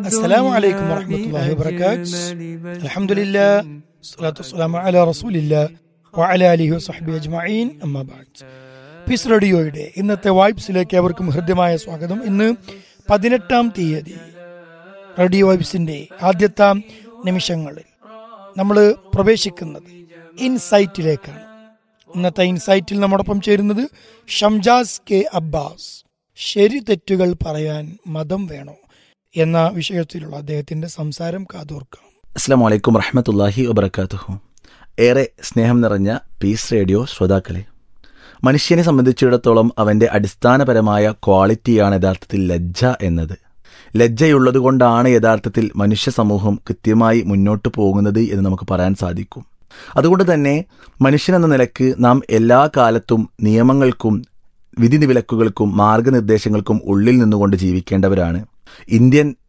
السلام عليكم ورحمة الله وبركاته الحمد لله الصلاة والسلام على رسول الله وعلى آله وصحبه أجمعين أما بعد piece റേഡിയോയുടെ ഇന്നത്തെ വൈബ്സിലേക്ക് അവർക്കും ഹൃദ്യമായ സ്വാഗതം ഇന്ന് പതിനെട്ടാം തീയതി റേഡിയോ വൈബ്സിന്റെ ആദ്യത്തെ നിമിഷങ്ങളിൽ നമ്മൾ പ്രവേശിക്കുന്നത് ഇൻസൈറ്റിലേക്കാണ് ഇന്നത്തെ ഇൻസൈറ്റിൽ നമ്മോടൊപ്പം ചേരുന്നത് ഷംജാസ് കെ അബ്ബാസ് ശരി തെറ്റുകൾ പറയാൻ മതം വേണോ എന്ന വിഷയത്തിലുള്ള അദ്ദേഹത്തിന്റെ സംസാരം കാതോർക്കാം അസ്സാം വലൈക്കും വറഹമത്തല്ലാഹി വബർക്കാത്തുഹു ഏറെ സ്നേഹം നിറഞ്ഞ പീസ് റേഡിയോ ശ്രോതാക്കളെ മനുഷ്യനെ സംബന്ധിച്ചിടത്തോളം അവൻ്റെ അടിസ്ഥാനപരമായ ക്വാളിറ്റിയാണ് യഥാർത്ഥത്തിൽ ലജ്ജ എന്നത് ലജ്ജയുള്ളതുകൊണ്ടാണ് യഥാർത്ഥത്തിൽ മനുഷ്യ സമൂഹം കൃത്യമായി മുന്നോട്ട് പോകുന്നത് എന്ന് നമുക്ക് പറയാൻ സാധിക്കും അതുകൊണ്ട് തന്നെ മനുഷ്യനെന്ന നിലക്ക് നാം എല്ലാ കാലത്തും നിയമങ്ങൾക്കും വിധിവിലക്കുകൾക്കും മാർഗനിർദ്ദേശങ്ങൾക്കും ഉള്ളിൽ നിന്നുകൊണ്ട് ജീവിക്കേണ്ടവരാണ് ഇന്ത്യൻ